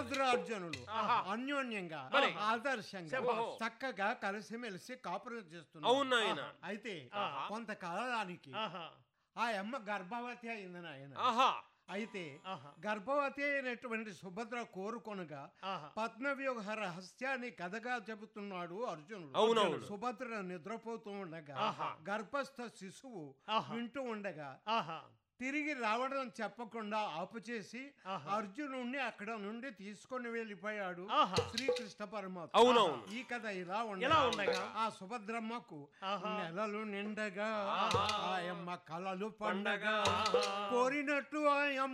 సుభద్రార్జునులు అన్యోన్యంగా ఆదర్శంగా చక్కగా కలిసిమెలిసి కాపురం చేస్తున్నారు అవును నాయన అయితే కొంతకాలానికి ఆహా ఆ అమ్మ గర్భవతి అయింది నాయన ఆహా అయితే ఆహా. గర్భవతి అయినటువంటి సుభద్ర కోరుకొనగా ఆహా. పద్మవ్యూహ రహస్యాన్ని కథగా చెబుతున్నాడు అర్జునుడు అవునవును. సుభద్ర నిద్రపోతూ ఉండగా గర్భస్థ శిశువు ఆహా. వింటూ ఉండగా ఆహా తిరిగి రావడం చెప్పకుండా ఆపుచేసి అర్జునుడిని అక్కడ నుండి తీసుకొని వెళ్ళిపోయాడు ఆహా. శ్రీకృష్ణ పరమాత్మ అవునవును. ఈ కథ ఇలా ఎలా ఉండగా ఉండగా? ఆ సుభద్రమ్మకు ఆహా. నెలలు నిండగా ఆయమ్మ కలలు పండగా కోరినట్టు ఆయమ్మ